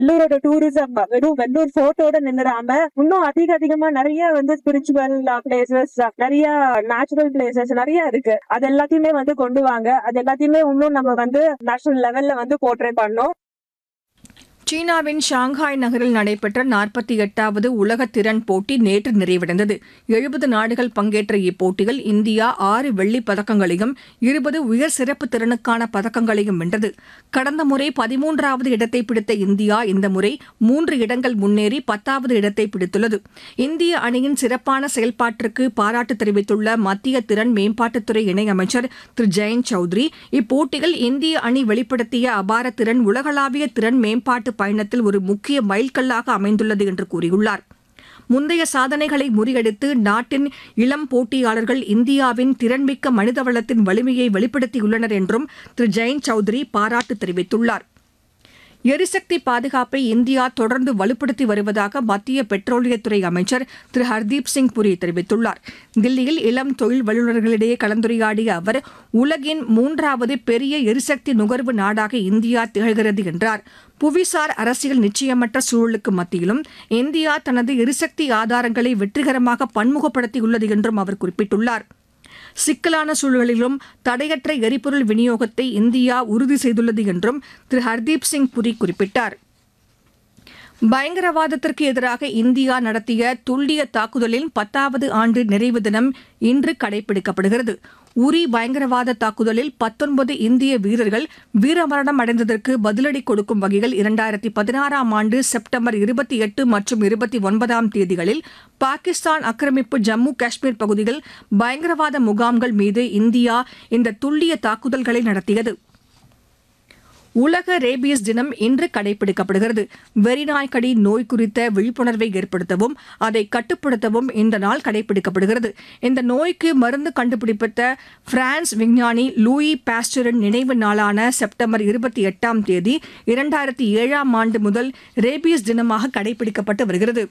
வெள்ளூரோட tourism வெறும் வெள்ளூர் ஃபோர்ட்டோட நின்னுடாம இன்னும் அதிக அதிகமா நிறைய வந்து ஸ்பிரிச்சுவல் பிளேசஸ் நிறைய நேச்சுரல் பிளேசஸ் நிறைய இருக்கு அது எல்லாத்தையுமே வந்து கொண்டு வாங்க அது எல்லாத்தையுமே இன்னும் நம்ம வந்து நேஷனல் லெவல்ல வந்து போர்ட்ரே பண்ணோம் சீனாவின் ஷாங்காய் நகரில் நடைபெற்ற நாற்பத்தி எட்டாவது உலக திறன் போட்டி நேற்று நிறைவடைந்தது எழுபது நாடுகள் பங்கேற்ற இப்போட்டியில் இந்தியா ஆறு வெள்ளிப் பதக்கங்களையும் இருபது உயர் சிறப்பு திறனுக்கான பதக்கங்களையும் வென்றது கடந்த முறை பதிமூன்றாவது இடத்தை பிடித்த இந்தியா இந்த முறை மூன்று இடங்கள் முன்னேறி பத்தாவது இடத்தை பிடித்துள்ளது இந்திய அணியின் சிறப்பான செயல்பாட்டிற்கு பாராட்டு தெரிவித்துள்ள மத்திய திறன் மேம்பாட்டுத்துறை இணையமைச்சர் திரு ஜெயந்த் சௌத்ரி இப்போட்டியில் இந்திய அணி வெளிப்படுத்திய அபார திறன் உலகளாவிய திறன் மேம்பாட்டு பயணத்தில் ஒரு முக்கிய மைல்கல்லாக அமைந்துள்ளது என்று கூறியுள்ளார் முந்தைய சாதனைகளை முறியடித்து நாட்டின் இளம் போட்டியாளர்கள் இந்தியாவின் திறன்மிக்க மனிதவளத்தின் வலிமையை வெளிப்படுத்தியுள்ளனர் என்றும் திரு ஜெயந்த் சௌத்ரி பாராட்டு தெரிவித்துள்ளார் எரிசக்தி பாதுகாப்பை இந்தியா தொடர்ந்து வலுப்படுத்தி வருவதாக மத்திய பெட்ரோலியத்துறை அமைச்சர் திரு ஹர்தீப் சிங் புரி தெரிவித்துள்ளார் தில்லியில் இளம் தொழில் வல்லுநர்களிடையே கலந்துரையாடிய அவர் உலகின் மூன்றாவது பெரிய எரிசக்தி நுகர்வு நாடாக இந்தியா திகழ்கிறது என்றார் புவிசார் அரசியல் நிச்சயமற்ற சூழலுக்கு மத்தியிலும் இந்தியா தனது எரிசக்தி ஆதாரங்களை வெற்றிகரமாக பன்முகப்படுத்தியுள்ளது என்றும் அவர் குறிப்பிட்டுள்ளார் சிக்கலான சூழலிலும் தடையற்ற எரிபொருள் விநியோகத்தை இந்தியா உறுதி செய்துள்ளது என்றும் திரு ஹர்தீப் சிங் புரி குறிப்பிட்டார் பயங்கரவாதத்திற்கு எதிராக இந்தியா நடத்திய துல்லிய தாக்குதலின் பத்தாவது ஆண்டு நிறைவு தினம் இன்று கடைபிடிக்கப்படுகிறது உரி பயங்கரவாத தாக்குதலில் பத்தொன்பது இந்திய வீரர்கள் வீரமரணம் அடைந்ததற்கு பதிலடி கொடுக்கும் வகையில் இரண்டாயிரத்தி பதினாறாம் ஆண்டு செப்டம்பர் இருபத்தி எட்டு மற்றும் இருபத்தி ஒன்பதாம் தேதிகளில் பாகிஸ்தான் ஆக்கிரமிப்பு ஜம்மு காஷ்மீர் பகுதியில் பயங்கரவாத முகாம்கள் மீது இந்தியா இந்த துல்லிய தாக்குதல்களை நடத்தியது உலக ரேபியஸ் தினம் இன்று கடைபிடிக்கப்படுகிறது வெறிநாய்க்கடி நோய் குறித்த விழிப்புணர்வை ஏற்படுத்தவும் அதை கட்டுப்படுத்தவும் இந்த நாள் கடைபிடிக்கப்படுகிறது இந்த நோய்க்கு மருந்து கண்டுபிடித்த பிரான்ஸ் விஞ்ஞானி லூயி பாஸ்டரின் நினைவு நாளான செப்டம்பர் இருபத்தி எட்டாம் தேதி இரண்டாயிரத்தி ஏழாம் ஆண்டு முதல் ரேபியஸ் தினமாக கடைபிடிக்கப்பட்டு வருகிறது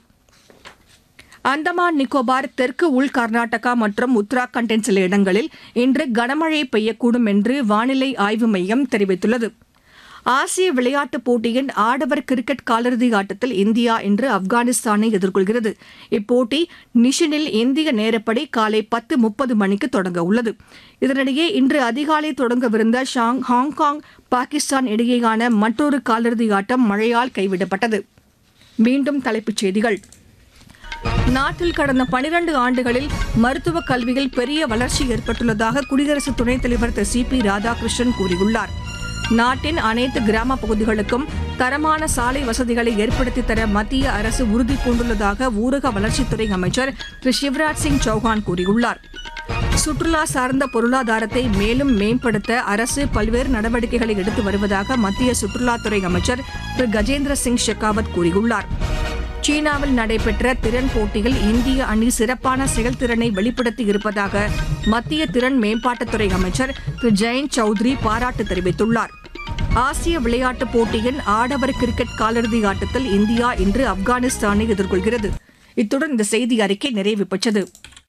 அந்தமான் நிக்கோபார் தெற்கு உள் கர்நாடகா மற்றும் உத்தராகண்டின் சில இடங்களில் இன்று கனமழை பெய்யக்கூடும் என்று வானிலை ஆய்வு மையம் தெரிவித்துள்ளது ஆசிய விளையாட்டுப் போட்டியின் ஆடவர் கிரிக்கெட் காலிறுதி ஆட்டத்தில் இந்தியா இன்று ஆப்கானிஸ்தானை எதிர்கொள்கிறது இப்போட்டி நிஷினில் இந்திய நேரப்படி காலை பத்து முப்பது மணிக்கு தொடங்க உள்ளது இதனிடையே இன்று அதிகாலை தொடங்கவிருந்த ஷாங் ஹாங்காங் பாகிஸ்தான் இடையேயான மற்றொரு காலிறுதி ஆட்டம் மழையால் கைவிடப்பட்டது மீண்டும் தலைப்புச் செய்திகள் நாட்டில் கடந்த பனிரண்டு ஆண்டுகளில் மருத்துவக் கல்வியில் பெரிய வளர்ச்சி ஏற்பட்டுள்ளதாக குடியரசு துணைத் தலைவர் திரு சி பி ராதாகிருஷ்ணன் கூறியுள்ளார் நாட்டின் அனைத்து கிராம பகுதிகளுக்கும் தரமான சாலை வசதிகளை ஏற்படுத்தித் தர மத்திய அரசு உறுதி பூண்டுள்ளதாக ஊரக வளர்ச்சித்துறை அமைச்சர் திரு சிவராஜ் சிங் சௌஹான் கூறியுள்ளார் சுற்றுலா சார்ந்த பொருளாதாரத்தை மேலும் மேம்படுத்த அரசு பல்வேறு நடவடிக்கைகளை எடுத்து வருவதாக மத்திய சுற்றுலாத்துறை அமைச்சர் திரு கஜேந்திர சிங் ஷெகாவத் கூறியுள்ளார் சீனாவில் நடைபெற்ற திறன் போட்டியில் இந்திய அணி சிறப்பான செயல்திறனை வெளிப்படுத்தி இருப்பதாக மத்திய திறன் மேம்பாட்டுத்துறை அமைச்சர் திரு ஜெயந்த் சௌத்ரி பாராட்டு தெரிவித்துள்ளார் ஆசிய விளையாட்டுப் போட்டியின் ஆடவர் கிரிக்கெட் காலிறுதி ஆட்டத்தில் இந்தியா இன்று ஆப்கானிஸ்தானை எதிர்கொள்கிறது இத்துடன் இந்த செய்தி அறிக்கை நிறைவு பெற்றது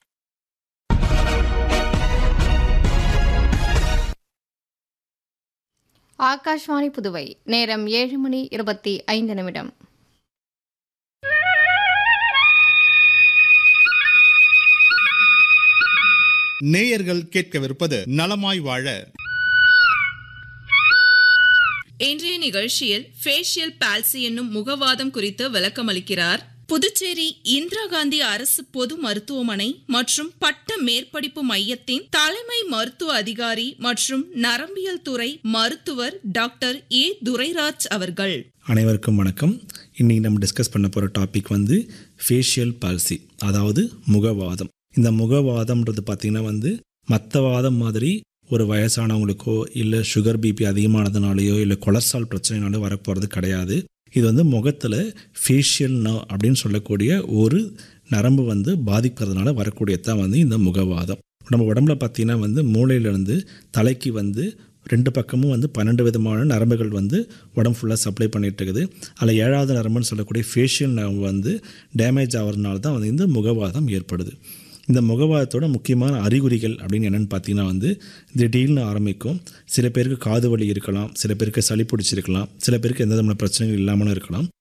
ஆகாஷ்வாணி புதுவை நேரம் ஏழு மணி இருபத்தி ஐந்து நிமிடம் நேயர்கள் கேட்கவிருப்பது நலமாய் வாழ இன்றைய நிகழ்ச்சியில் ஃபேஷியல் பால்சி என்னும் முகவாதம் குறித்து விளக்கமளிக்கிறார் புதுச்சேரி இந்திரா காந்தி அரசு பொது மருத்துவமனை மற்றும் பட்ட மேற்படிப்பு மையத்தின் தலைமை மருத்துவ அதிகாரி மற்றும் நரம்பியல் துறை மருத்துவர் டாக்டர் ஏ துரைராஜ் அவர்கள் அனைவருக்கும் வணக்கம் இன்றைக்கி நம்ம டிஸ்கஸ் பண்ண போகிற டாபிக் வந்து ஃபேஷியல் பால்சி அதாவது முகவாதம் இந்த முகவாதம்ன்றது பார்த்திங்கன்னா வந்து மற்ற வாதம் மாதிரி ஒரு வயசானவங்களுக்கோ இல்லை சுகர் பிபி அதிகமானதுனாலையோ இல்லை கொலஸ்ட்ரால் பிரச்சனைனாலோ வரப்போகிறது கிடையாது இது வந்து முகத்தில் ஃபேஷியல் நர்வ் அப்படின்னு சொல்லக்கூடிய ஒரு நரம்பு வந்து பாதிக்கிறதுனால வரக்கூடியது தான் வந்து இந்த முகவாதம் நம்ம உடம்புல பார்த்திங்கன்னா வந்து மூளையிலேருந்து தலைக்கு வந்து ரெண்டு பக்கமும் வந்து பன்னெண்டு விதமான நரம்புகள் வந்து உடம்பு ஃபுல்லாக சப்ளை பண்ணிட்டு இருக்குது அதில் ஏழாவது நரம்புன்னு சொல்லக்கூடிய ஃபேஷியல் நரம்பு வந்து டேமேஜ் ஆகிறதுனால தான் வந்து இந்த முகவாதம் ஏற்படுது இந்த முகவாதத்தோட முக்கியமான அறிகுறிகள் அப்படின்னு என்னென்னு பார்த்தீங்கன்னா வந்து திடீர்னு ஆரம்பிக்கும் சில பேருக்கு காது வலி இருக்கலாம் சில பேருக்கு சளி பிடிச்சிருக்கலாம் சில பேருக்கு எந்த விதமான பிரச்சனைகள் இல்லாமலும் இருக்கலாம்